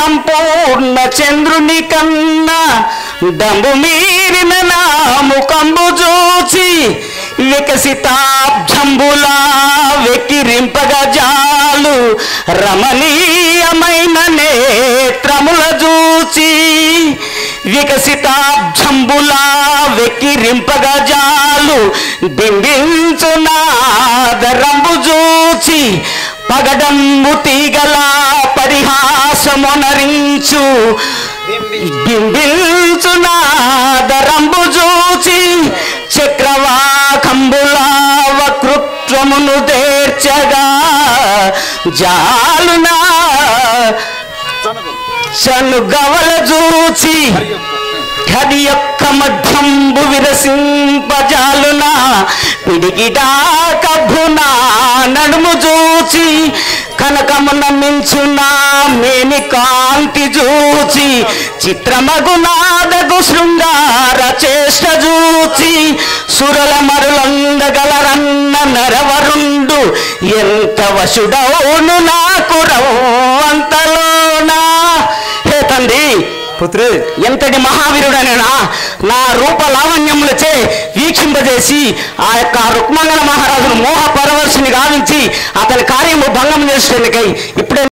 సంపూర్ణ చంద్రుని కన్నా డంబు మీరిన నా ముఖంబు చూచి వికసితాబ్జంబులా వెక్కిరింపగా జాలు రమణీయమైన నేత్రముల చూచి వికసితాబ్జంబులా వెక్కిరింపగా జాలు బింబించు నాదరంబు చూచి పగడంబు తీగల పరిహాసమునరించు బింబించు నాదరంబు చూచి చక్రవాకంబులా వకృత్వమును దేర్చగా జాలునా చనుగవల చూచి గది యొక్క మధ్యంబు విరసింపజాలున పిడిగిడా కభునా నడుము చూచి కనకమున మించునా మేని కాంతి చూచి చిత్రమగు నాదగు శృంగార చేష్ట చూచి సురల మరులందగలరన్న నరవరుండు ఎంత వశుడవును నాకు రవ్వంతలోనా హే తండ్రి పుత్రి ఎంతటి మహావీరుడనేనా నా రూప లావణ్యములచే వీక్షింపజేసి ఆ యొక్క రుక్మంగళ మహారాజును మోహ పరవర్షిని గావించి అతని కార్యము భంగం చేసేందుకై ఇప్పుడే